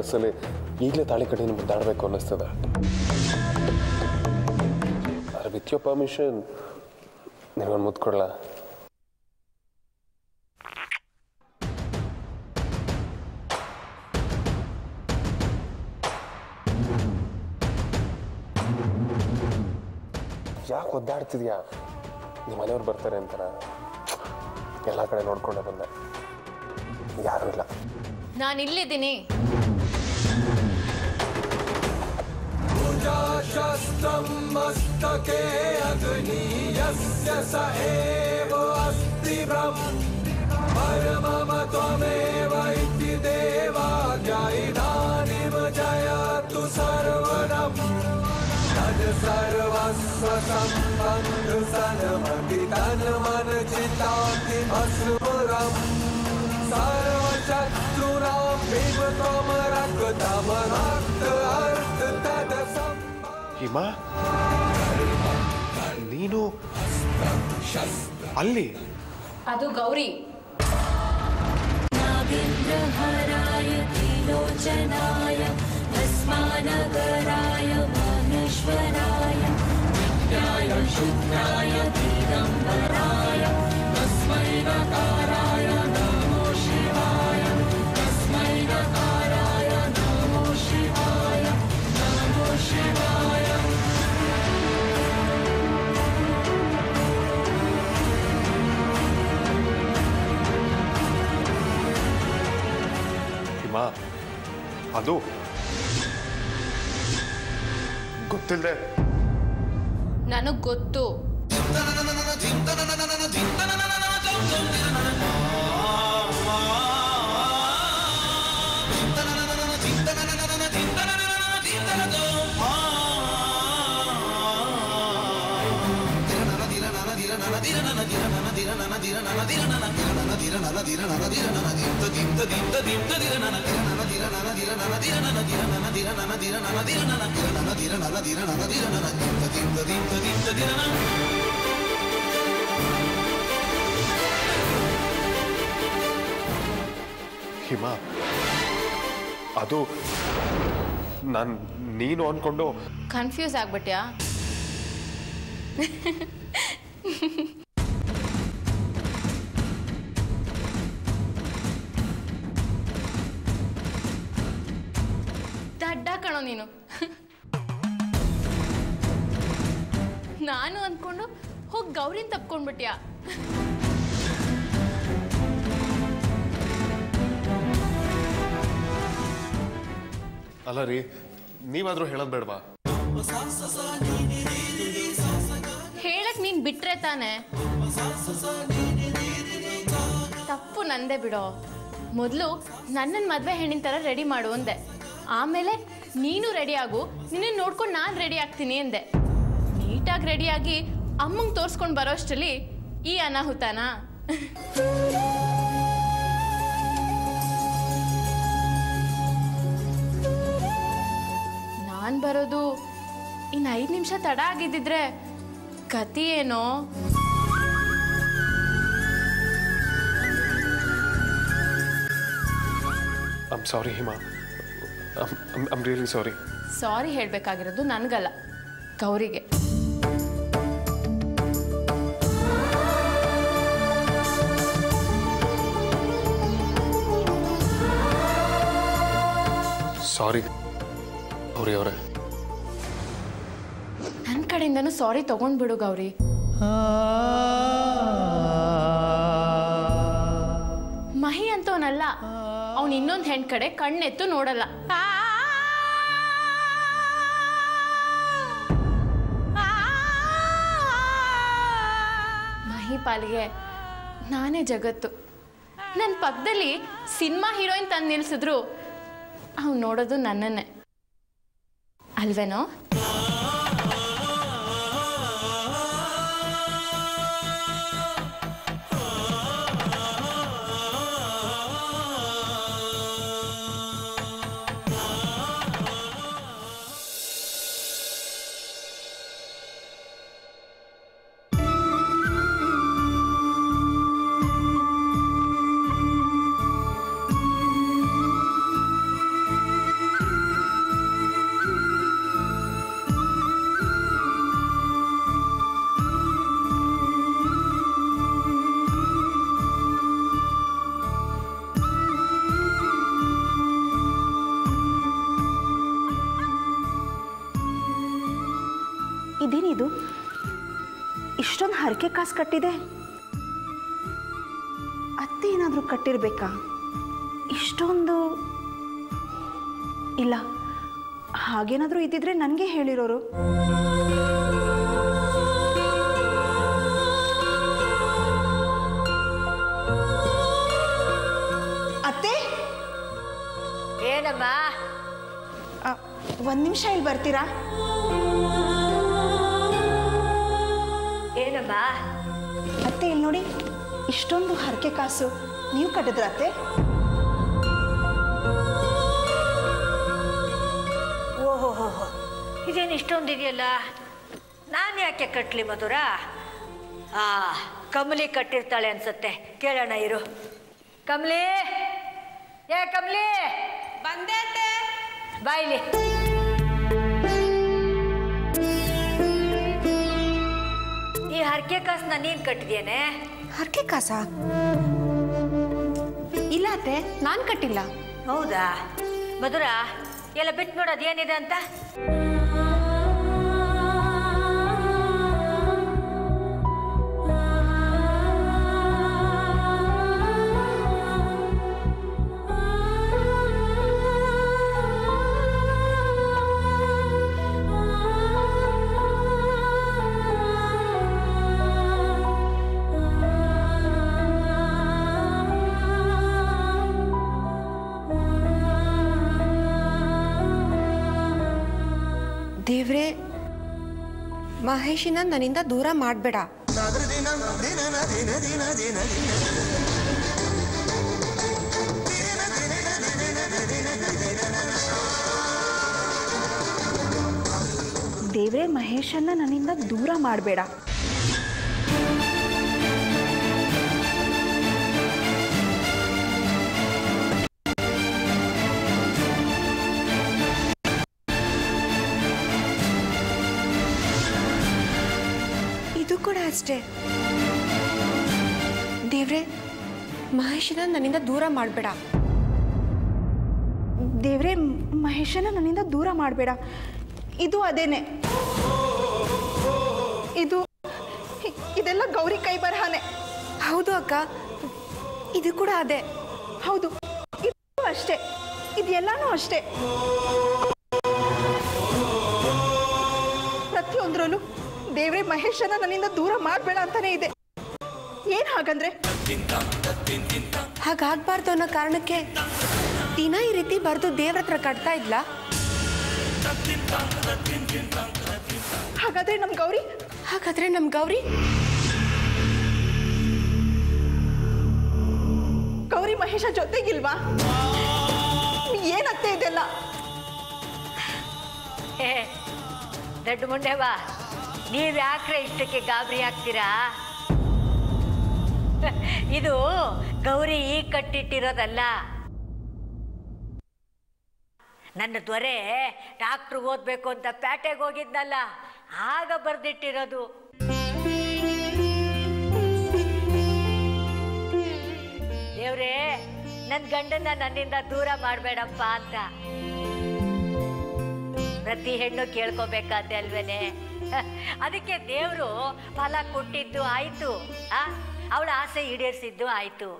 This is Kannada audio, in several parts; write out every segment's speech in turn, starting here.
ಮನಸ್ಸಲ್ಲಿ ಈಗಲೇ ತಾಳಿ ಕಟ್ಟಿನ ಮುದ್ದಾಡಬೇಕು ಅನ್ನಿಸ್ತದೆ ಆದ್ರೆ ವಿತ್ ಯೋರ್ ಪರ್ಮಿಷನ್ ನೀವೊಂದು ಮುದ್ದು ಕೊಡಲ್ಲ ಯಾಕೆ ಒದ್ದಾಡ್ತಿದ್ಯಾ ನಿಮ್ಮ ಮನೆಯವ್ರು ಬರ್ತಾರೆ ಅಂತಾರ ಎಲ್ಲ ಕಡೆ ನೋಡ್ಕೊಂಡೆ ಬಂದೆ ಯಾರೂ ಇಲ್ಲ ನಾನು ಇಲ್ಲಿದ್ದೀನಿ मस्तके अग्नीयस्य स एव अस्ति ब्रह्म परमम त्वमेव इति देवाज्ञा इदानीं जयतु सर्वरम् तद् सर्वस्व सम्बन्ध सन्मति तन्मन चिताति भस्मुरम् सर्वशत्रूणां भीमत्वं रक्तम रक्त अर्थ तद् सम्बन्ध ಹಿಮಾ ನೀನು ಅಲ್ಲಿ ಅದು ಗೌರಿ नागेन्द्रहराय त्रिलोचनाय भस्मानगराय माहेश्वराय विज्ञाय शुद्धाय दिगम्बराय तस्मै नकाराय नमो शिवाय तस्मै नकाराय नमो शिवाय नमो शिवाय ಹಿಮಾ ಅದು ಗೊತ್ತಿಲ್ಲದೆ ನನಗೆ ಗೊತ್ತು ಹಿಮಾ ಅದು ನಾನು ನೀನು ಅನ್ಕೊಂಡು ಕನ್ಫ್ಯೂಸ್ ಆಗ್ಬಿಟ್ಯಾ ದಡ್ಡ ಕಣೋ ನೀನು ನಾನು ಅನ್ಕೊಂಡು ಹೋಗಿ ಗೌರಿನ ತಪ್ಕೊಂಡ್ಬಿಟ್ಯಾ ಅಲ್ಲ ರೀ ನೀವಾದ್ರೂ ಹೇಳೋದು ಬೇಡವಾ ಹೇಳಕ್ ನೀನ್ ಬಿಟ್ರೆ ತಾನೆ ತಪ್ಪು ನಂದೇ ಬಿಡೋ ಮೊದಲು ನನ್ನನ್ ಮದ್ವೆ ಹೆಣ್ಣಿನ ಥರ ರೆಡಿ ಮಾಡು ಅಂದೆ ಆಮೇಲೆ ನೀನು ರೆಡಿ ಆಗು ನಿನ್ನ ನೋಡ್ಕೊಂಡು ನಾನು ರೆಡಿ ಆಗ್ತೀನಿ ಅಂದೆ ನೀಟಾಗಿ ರೆಡಿಯಾಗಿ ಅಮ್ಮಂಗೆ ತೋರಿಸ್ಕೊಂಡು ಬರೋಷ್ಟರಲ್ಲಿ ಈ ಅನಾಹುತನಾ ನಾನು ಬರೋದು ಇನ್ನು ಐದು ನಿಮಿಷ ತಡ ಆಗಿದ್ದಿದ್ರೆ ಗತಿ ಏನೋ I'm sorry Hima I'm really sorry sorry ಹೇಳಬೇಕಾಗಿರೋದು ನನಗಲ್ಲ ಗೌರಿಗೆ ಸಾರಿ ಅವ್ರಿ ಅವರೇ ನನ್ನ ಕಡೆಯಿಂದನೂ ಸಾರಿ ತಗೊಂಡ್ಬಿಡು ಗೌರಿ ಮಹಿ ಅಂತವನಲ್ಲ ಅವನು ಇನ್ನೊಂದು ಹೆಣ್ ಕಡೆ ಕಣ್ಣೆತ್ತು ನೋಡಲ್ಲ ಮಹಿ ಪಾಲಿಗೆ ನಾನೇ ಜಗತ್ತು ನನ್ನ ಪಕ್ಕದಲ್ಲಿ ಸಿನಿಮಾ ಹೀರೋಯಿನ್ ತಂದು ನಿಲ್ಸಿದ್ರು ಅವ್ನು ನೋಡೋದು ನನ್ನನ್ನೇ ಅಲ್ವೇನೋ ಇದೇನಿದು ಇಷ್ಟೊಂದು ಹರಕೆ ಕಾಸು ಕಟ್ಟಿದೆ ಅತ್ತೆ ಏನಾದರೂ ಕಟ್ಟಿರ್ಬೇಕಾ ಇಷ್ಟೊಂದು ಇಲ್ಲ ಹಾಗೇನಾದರೂ ಇದ್ದಿದ್ರೆ ನನಗೆ ಹೇಳಿರೋರು ಅತ್ತೆ ಏನಮ್ಮ ಒಂದು ನಿಮಿಷ ಇಲ್ಲಿ ಬರ್ತೀರಾ ಏನಮ್ಮ ಅತ್ತೆ ಇಲ್ಲಿ ನೋಡಿ ಇಷ್ಟೊಂದು ಹರಕೆ ಕಾಸು ನೀವು ಕಟ್ಟಿದ್ರ ಅತ್ತೆ ಓಹೋ ಹೋ ಹೋ ಇದೇನು ಇಷ್ಟೊಂದಿದೆಯಲ್ಲ ನಾನು ಯಾಕೆ ಕಟ್ಲಿ ಮಧುರ ಆ ಕಮಲಿ ಕಟ್ಟಿರ್ತಾಳೆ ಅನ್ಸತ್ತೆ ಕೇಳೋಣ ಇರು ಕಮಲಿ ಏ ಕಮಲಿ ಬಂದೆ ಬಾಯ್ಲಿ ಈ ಹರಕೆ ಕಾಸನ್ನ ನೀನ್ ಕಟ್ಟಿದ್ಯೇನೆ ಹರಕೆ ಕಾಸ ಇಲ್ಲ ಅತ್ತೆ ನಾನು ಕಟ್ಟಿಲ್ಲ ಹೌದಾ ಮಧುರ ಎಲ್ಲ ಬಿಟ್ಟು ನೋಡೋದು ಏನಿದೆ ಅಂತ ದೇವ್ರೆ ಮಹೇಶಿನ ನನ್ನಿಂದ ದೂರ ಮಾಡಬೇಡ ದೇವ್ರೆ ಮಹೇಶನ್ನ ನನ್ನಿಂದ ದೂರ ಮಾಡಬೇಡ ಇದು ಕೂಡ ಅಷ್ಟೇ ದೇವ್ರೆ ಮಹೇಶಿನ ನನ್ನಿಂದ ದೂರ ಮಾಡಬೇಡ ದೇವ್ರೆ ಮಹೇಶನ್ನ ನನ್ನಿಂದ ದೂರ ಮಾಡಬೇಡ ಇದು ಅದೇನೆ ಇದು ಇದೆಲ್ಲ ಗೌರಿ ಕೈ ಬರಹಾನೆ ಹೌದು ಅಕ್ಕ ಇದು ಕೂಡ ಅದೇ ಹೌದು ಇದು ಅಷ್ಟೇ ಇದೆಲ್ಲಾನು ಅಷ್ಟೇ ಪ್ರತಿಯೊಂದರಲ್ಲೂ ದೇವ್ರೆ ಮಹೇಶನ ನನ್ನಿಂದ ದೂರ ಮಾಡಬೇಡ ಅಂತಾನೆ ಇದೆ ಏನ್ ಹಾಗಂದ್ರೆ ಹಾಗಾಗ್ಬಾರ್ದು ಅನ್ನೋ ಕಾರಣಕ್ಕೆ ದಿನ ಈ ರೀತಿ ಬರೆದು ದೇವ್ರ ಹತ್ರ ಕಟ್ತಾ ಇದ್ಲ ಹಾಗಾದ್ರೆ ನಮ್ ಗೌರಿ ಹಾಗಾದ್ರೆ ನಮ್ ಗೌರಿ ಗೌರಿ ಮಹೇಶ ಜೊತೆಗಿಲ್ವಾ ಏನತ್ತೆ ಇದೆಲ್ಲ ಹೇ ದೊಡ್ಡ ಮುಂಡೆವಾ ನೀವು ಯಾಕ್ರೆ ಇಷ್ಟಕ್ಕೆ ಗಾಬರಿ ಆಗ್ತೀರಾ ಇದು ಗೌರಿ ಈಗ ಕಟ್ಟಿಟ್ಟಿರೋದಲ್ಲ ನನ್ನ ದೊರೆ ಡಾಕ್ಟ್ರು ಓದ್ಬೇಕು ಅಂತ ಪ್ಯಾಟೆಗೆ ಹೋಗಿದ್ನಲ್ಲ ಆಗ ಬರ್ದಿಟ್ಟಿರೋದು ದೇವ್ರೇ ನನ್ನ ಗಂಡನ್ನ ನನ್ನಿಂದ ದೂರ ಮಾಡಬೇಡಪ್ಪ ಅಂತ ಪ್ರತಿ ಹೆಣ್ಣು ಕೇಳ್ಕೋಬೇಕಾದ್ದೆ ಅಲ್ವೇನೆ ಅದಕ್ಕೆ ದೇವರು ಫಲ ಕೊಟ್ಟಿದ್ದು ಆಯ್ತು ಆ ಅವಳ ಆಸೆ ಈಡೇರಿಸಿದ್ದು ಆಯ್ತು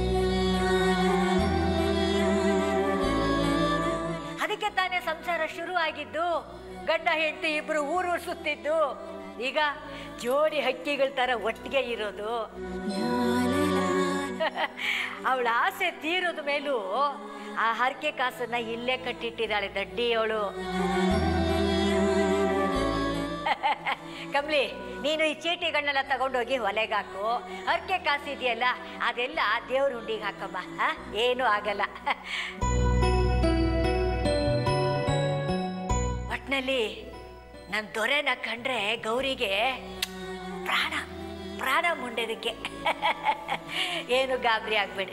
ಅದಕ್ಕೆ ತಾನೇ ಸಂಸಾರ ಶುರು ಆಗಿದ್ದು ಗಂಡ ಹೆಂಡತಿ ಇಬ್ರು ಊರು ಸುತ್ತಿದ್ದು ಈಗ ಜೋಡಿ ಹಕ್ಕಿಗಳ ತರ ಒಟ್ಟಿಗೆ ಇರೋದು ಅವಳ ಆಸೆ ತೀರೋದ ಮೇಲೂ ಆ ಹರಕೆ ಕಾಸನ್ನ ಇಲ್ಲೇ ಕಟ್ಟಿಟ್ಟಿದ್ದಾಳೆ ದಡ್ಡಿ ಅವಳು ಕಮ್ಲಿ ನೀನು ಈ ಚೀಟಿಗಳನ್ನೆಲ್ಲ ತಗೊಂಡೋಗಿ ಹೊಲೆಗೆ ಹಾಕು ಹರಕೆ ಕಾಸು ಇದೆಯಲ್ಲ ಅದೆಲ್ಲ ದೇವ್ರ ಹುಂಡಿಗೆ ಹಾಕಮ್ಮ ಆ? ಏನೂ ಆಗಲ್ಲ ಒಟ್ನಲ್ಲಿ ನನ್ನ ದೊರೆನ ಕಂಡ್ರೆ ಗೌರಿಗೆ ಪ್ರಾಣ ಪ್ರಾಣ ಮುಂಡೆದಕ್ಕೆ ಏನು ಗಾಬರಿ ಆಗ್ಬೇಡಿ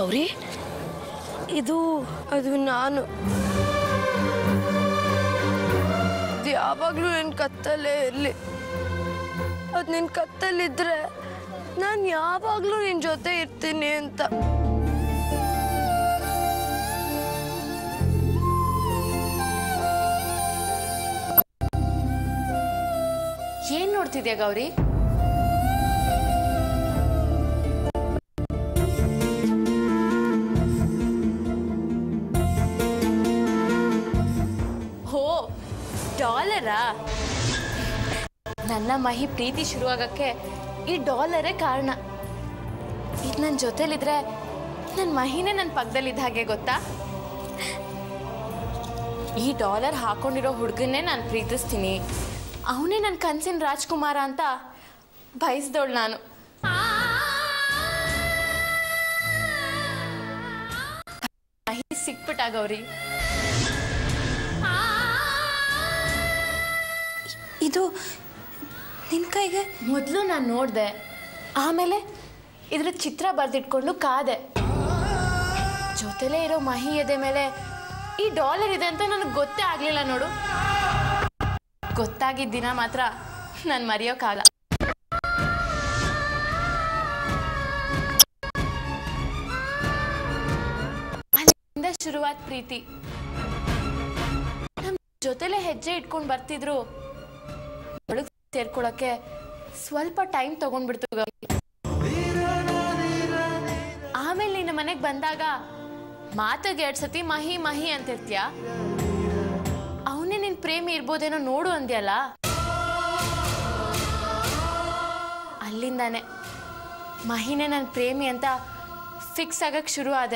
ಗೌರಿ ಇದು ಅದು ನಾನು ಇದು ಯಾವಾಗಲೂ ನಿನ್ನ ಕತ್ತಲ್ಲೇ ಇರಲಿ ಅದು ನಿನ್ನ ಕತ್ತಲ್ಲಿದ್ದರೆ ನಾನು ಯಾವಾಗಲೂ ನಿನ್ನ ಜೊತೆ ಇರ್ತೀನಿ ಅಂತ ಏನ್ ನೋಡ್ತಿದ್ಯಾ ಗೌರಿ ಹೋ ಡಾಲರಾ ನನ್ನ ಮಹಿ ಪ್ರೀತಿ ಶುರುವಾಗಕ್ಕೆ ಈ ಡಾಲರೇ ಕಾರಣ ಇದು ನನ್ನ ಜೊತೆಲಿದ್ರೆ ನನ್ನ ಮಹಿನೇ ನನ್ನ ಪಕ್ಕದಲ್ಲಿದ್ದ ಹಾಗೆ ಗೊತ್ತಾ ಈ ಡಾಲರ್ ಹಾಕೊಂಡಿರೋ ಹುಡುಗನ್ನೇ ನಾನು ಪ್ರೀತಿಸ್ತೀನಿ ಅವನೇ ನನ್ನ ಕನ್ಸಿನ ರಾಜ್ಕುಮಾರ ಅಂತ ಬಯಸ್ದವಳು ನಾನು ಮಹಿ ಸಿಕ್ಬಿಟ್ಟ ಗೌರಿ ಇದು ನಿನ್ನ ಕೈಗೆ ಮೊದಲು ನಾನು ನೋಡಿದೆ ಆಮೇಲೆ ಇದ್ರ ಚಿತ್ರ ಬರೆದಿಟ್ಕೊಂಡು ಕಾದೆ ಜೊತೆಲೇ ಇರೋ ಮಹಿ ಎದೆ ಮೇಲೆ ಈ ಡಾಲರ್ ಇದೆ ಅಂತ ನನಗೆ ಗೊತ್ತೇ ಆಗಲಿಲ್ಲ ನೋಡು ಗೊತ್ತಾಗಿದ್ದ ದಿನ ಮಾತ್ರ ನಾನು ಮರೆಯೋಕ್ಕಾಗಲ್ಲ ಅಲ್ಲಿಂದ ಶುರುವಾದ ಪ್ರೀತಿ ನಮ್ಮ ಜೊತೆಲೆ ಹೆಜ್ಜೆ ಇಟ್ಕೊಂಡು ಬರ್ತಿದ್ರು ಒಳಗ್ ಸೇರ್ಕೊಳಕ್ಕೆ ಸ್ವಲ್ಪ ಟೈಮ್ ತಗೊಂಡ್ಬಿಡ್ತು ಗೌರಿ ಆಮೇಲೆ ನಿನ್ನ ಮನೆಗೆ ಬಂದಾಗ ಮಾತಿಗೆ ಎರಡ್ ಸತಿ ಮಹಿ ಮಹಿ ಅಂತಿರ್ತೀಯ ಅವನೇ ನಿನ್ ಪ್ರೇಮಿ ಇರ್ಬೋದೇನೋ ನೋಡು ಅಂದ್ಯಲ್ಲ ಅಲ್ಲಿಂದಾನೆ ಮಹಿನೇ ನನ್ನ ಪ್ರೇಮಿ ಅಂತ ಫಿಕ್ಸ್ ಆಗಕ್ ಶುರು ಆದೆ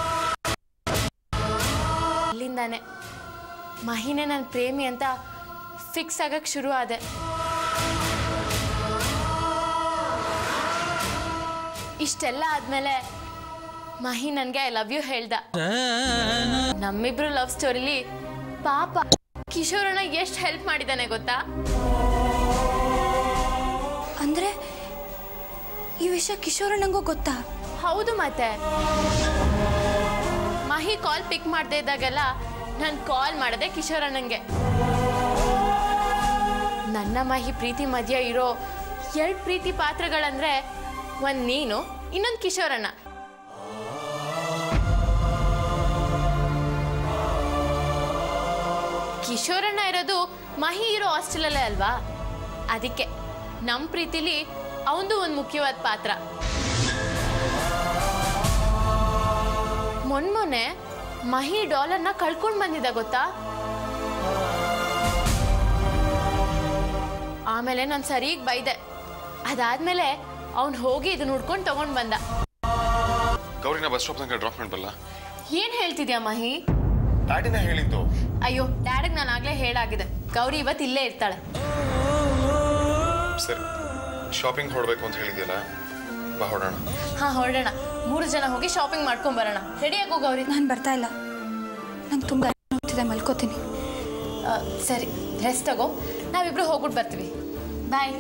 ಅಲ್ಲಿಂದಾನೆ ಮಹಿನೇ ನನ್ನ ಪ್ರೇಮಿ ಅಂತ ಫಿಕ್ಸ್ ಆಗಕ್ ಶುರು ಆದೆ ಇಷ್ಟೆಲ್ಲ ಆದ್ಮೇಲೆ ಮಹಿ ನನಗೆ ಐ ಲವ್ ಯು ಹೇಳ್ದ ನಮ್ಮಿಬ್ರು ಲವ್ ಸ್ಟೋರಿಲಿ ಪಾಪ ಕಿಶೋರಣ್ಣ ಎಷ್ಟು ಹೆಲ್ಪ್ ಮಾಡಿದ್ದಾನೆ ಗೊತ್ತಾ ಅಂದರೆ ಈ ವಿಷಯ ಕಿಶೋರಣ್ಣಂಗೂ ಗೊತ್ತಾ ಹೌದು ಮತ್ತೆ ಮಹಿ ಕಾಲ್ ಪಿಕ್ ಮಾಡದೇ ಇದ್ದಾಗೆಲ್ಲ ನಾನು ಕಾಲ್ ಮಾಡದೆ ಕಿಶೋರಣ್ಣಂಗೆ ನನ್ನ ಮಹಿ ಪ್ರೀತಿ ಮಧ್ಯ ಇರೋ ಎರಡು ಪ್ರೀತಿ ಪಾತ್ರಗಳಂದ್ರೆ ಒಂದು ನೀನು ಇನ್ನೊಂದು ಕಿಶೋರಣ್ಣ ಕಿಶೋರಣ್ಣ ಇರೋದು ಮಹಿ ಇರೋ ಹಾಸ್ಟೆಲಲ್ಲೇ ಅಲ್ವಾ ಅದಕ್ಕೆ ನಮ್ಮ ಪ್ರೀತಿಲಿ ಅವಂದು ಒಂದು ಮುಖ್ಯವಾದ ಪಾತ್ರ ಮೊನ್ಮೊನ್ನೆ ಮಹಿ ಡಾಲರ್ನ ಕಳ್ಕೊಂಡು ಬಂದಿದ್ದ ಗೊತ್ತಾ ಆಮೇಲೆ ನಾನು ಸರಿಗ್ ಬೈದೆ ಅದಾದ್ಮೇಲೆ ಅವ್ನು ಹೋಗಿ ಇದು ನೋಡ್ಕೊಂಡು ತಗೊಂಡ್ ಬಂದ ಗೌರಿನ ಬಸ್ ಸ್ಟಾಪ್ ತನಕ ಡ್ರಾಪ್ ಮಾಡಬಲ್ಲ ಏನ್ ಹೇಳ್ತಿದ್ಯಾ ಮಹಿ ಡ್ಯಾಡಿನ ಹೇಳಿದ್ದು ಅಯ್ಯೋ ಡ್ಯಾಡಿಗೆ ನಾನು ಆಗ್ಲೇ ಹೇಳಾಗಿದೆ ಗೌರಿ ಇವತ್ತು ಇಲ್ಲೇ ಇರ್ತಾಳೆ ಸರಿ ಶಾಪಿಂಗ್ ಹೊರಡ್ಬೇಕು ಅಂತ ಹೇಳಿದ್ಯಲ್ಲ ಬಾ ಹೊರಡೋಣ ಹಾ ಹೊರಡೋಣ ಮೂರು ಜನ ಹೋಗಿ ಶಾಪಿಂಗ್ ಮಾಡ್ಕೊಂಡ್ ಬರೋಣ ರೆಡಿ ಆಗೋ ಗೌರಿ ನಾನು ಬರ್ತಾ ಇಲ್ಲ ನಂಗೆ ತುಂಬ ಹೋಗ್ತಿದೆ ಮಲ್ಕೋತೀನಿ ಆ, ಸರಿ ರೆಸ್ಟ್ ತಗೋ ನಾವಿಬ್ರು ಹೋಗ್ಬಿಟ್ಟು ಬರ್ತೀವಿ ಬಾಯ್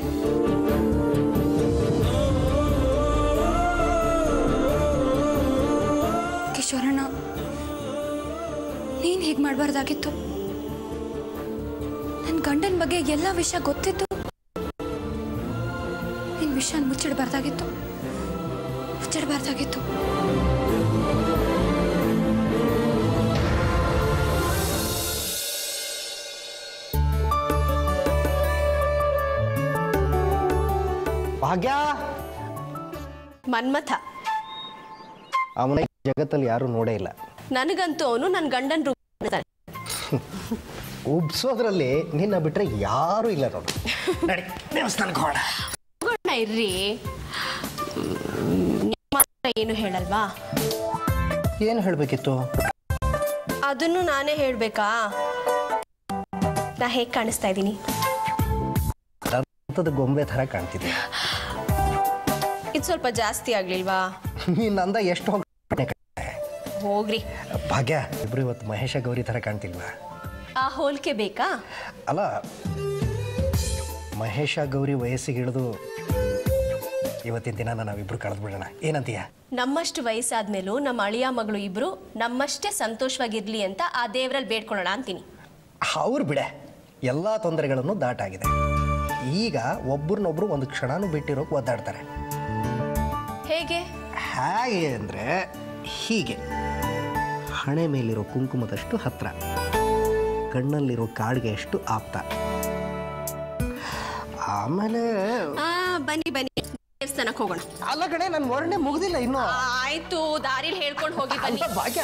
ಕಿಶೋರಣ್ಣ ನೀನು ಹೀಗೆ ಮಾಡಬಾರ್ದಾಗಿತ್ತು ನನ್ನ ಗಂಡನ ಬಗ್ಗೆ ಎಲ್ಲ ವಿಷಯ ಗೊತ್ತಿದ್ದು ನಿನ್ನ ವಿಷಯ ಮುಚ್ಚಿಡಬಾರ್ದಾಗಿತ್ತು ಮುಚ್ಚಿಡಬಾರ್ದಾಗಿತ್ತು ಭಾಗ್ಯ ಮನ್ಮಥ ಅವನ ಜಗತ್ತಲ್ಲಿ ಯಾರು ನೋಡೇ ಇಲ್ಲ ನನಗಂತೂ ಅವನು ನನ್ನ ಗಂಡನ ರೂಪ ಕಾಣ್ತಾನೆ. ಉಬ್ಸೋದ್ರಲ್ಲಿ ನಿನ್ನ ಬಿಟ್ರೆ ಯಾರು ಇಲ್ಲ ನೋಡು ನಡಿ ದೇವಸ್ಥಾನಕ್ಕೆ ಹೋಗೋಣ ಹೋಗೋಣ ಇರ್ರಿ ಹ್ಮ್, ನಿಮ್ಮ ಹತ್ರ ಏನು ಹೇಳಲ್ವಾ ಏನು ಹೇಳಬೇಕಿತ್ತು ಅದನ್ನು ನಾನೇ ಹೇಳ್ಬೇಕಾ ನಾ ಹೇಗೆ ಕಾಣಿಸ್ತಾ ಇದ್ದೀನಿ ದಂತದ ಗೊಂಬೆ ಥರ ಕಾಣ್ತಿದೆ ಇದು ಸ್ವಲ್ಪ ಜಾಸ್ತಿ ಆಗ್ಲಿಲ್ವಾ ನೀನಂದ ಎಷ್ಟು ಹೋಗ್ ಹೋಗ್ರಿ ಭಾಗ್ಯ ಇಬ್ರು ಇವತ್ತು ಮಹೇಶ ಗೌರಿ ಥರ ಕಾಣ್ತಿಲ್ವಾ ಆ ಹೋಲಿಕೆ ಬೇಕಾ ಅಲ್ಲ ಮಹೇಶ ಗೌರಿ ವಯಸ್ಸಿಗೆ ಹಿಡಿದು ಇವತ್ತಿನ ದಿನ ನಾವಿಬ್ರು ಕಳೆದು ಬಿಡೋಣ ಏನಂತೀಯ ನಮ್ಮಷ್ಟು ವಯಸ್ಸಾದ್ಮೇಲೂ ನಮ್ಮ ಅಳಿಯ ಮಗಳು ಇಬ್ರು ನಮ್ಮಷ್ಟೇ ಸಂತೋಷವಾಗಿರ್ಲಿ ಅಂತ ಆ ದೇವರಲ್ಲಿ ಬೇಡ್ಕೊಳ್ಳೋಣ ಅಂತೀನಿ ಅವ್ರು ಬಿಡೆ ಎಲ್ಲ ತೊಂದರೆಗಳನ್ನು ದಾಟಾಗಿದೆ ಈಗ ಒಬ್ರನ್ನೊಬ್ರು ಒಂದು ಕ್ಷಣನೂ ಬಿಟ್ಟಿರೋಕೆ ಒದ್ದಾಡ್ತಾರೆ ಹೇಗೆ ಹೇಗೆ ಅಂದರೆ ಹೀಗೆ ಹಣೆ ಮೇಲಿರೋ ಕುಂಕುಮದಷ್ಟು ಹತ್ರ ಕಣ್ಣಲ್ಲಿರೋ ಕಾಡಿಗೆ ಅಷ್ಟು ಆಪ್ತ ಆಮೇಲೆ ಆ ಬನ್ನಿ ಬನ್ನಿ ದೇವಸ್ಥಾನಕ್ಕೆ ಹೋಗೋಣ ಅಲ್ಲ ಕಡೆ ನನ್ನ ವರ್ಣೆ ಮುಗ್ದಿಲ್ಲ ಇನ್ನೂ ಆಯ್ತು ದಾರಿಲಿ ಹೇಳ್ಕೊಂಡು ಹೋಗಿ ಬನ್ನಿ ಭಾಗ್ಯ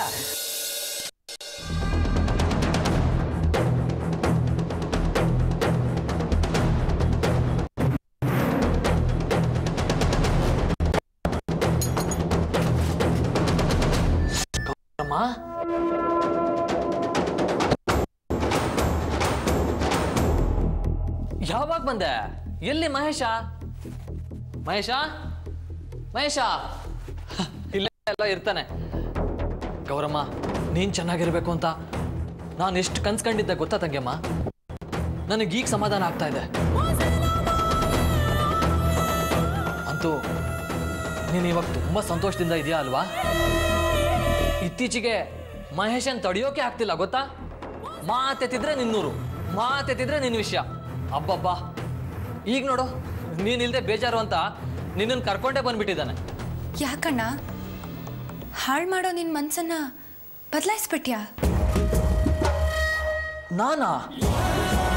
ಅಮ್ಮ ಯಾವಾಗ ಬಂದೆ ಎಲ್ಲಿ ಮಹೇಶ ಮಹೇಶ ಮಹೇಶ ಹ, ಇಲ್ಲೇ ಎಲ್ಲ ಇರ್ತಾನೆ ಗೌರಮ್ಮ ನೀನ್ ಚೆನ್ನಾಗಿರ್ಬೇಕು ಅಂತ ನಾನು ಎಷ್ಟು ಕನ್ಸ್ಕೊಂಡಿದ್ದೆ ಗೊತ್ತಾ ತಂಗಿಯಮ್ಮ ನನಗೀಗ ಸಮಾಧಾನ ಆಗ್ತಾ ಇದೆ ಅಂತೂ ನೀನು ಇವಾಗ ತುಂಬಾ ಸಂತೋಷದಿಂದ ಇದೆಯಾ ಅಲ್ವಾ ಇತ್ತೀಚೆಗೆ ಮಹೇಶನ್ ತಡೆಯೋಕೆ ಆಗ್ತಿಲ್ಲ ಗೊತ್ತಾ ಮಾತೆತ್ತಿದ್ರೆ ನಿನ್ನೂರು ಮಾತೆತ್ತಿದ್ರೆ ನಿನ್ನ ವಿಷಯ ಅಬ್ಬಬ್ಬಾ ಈಗ ನೋಡು ನೀನಿಲ್ದೆ ಬೇಜಾರು ಅಂತ ನಿನ್ನನ್ನು ಕರ್ಕೊಂಡೇ ಬಂದ್ಬಿಟ್ಟಿದ್ದಾನೆ ಯಾಕಣ್ಣ ಹಾಳು ಮಾಡೋ ನಿನ್ನ ಮನ್ಸನ್ನ ಬದಲಾಯಿಸ್ಬಿಟ್ಯಾ ನಾನಾ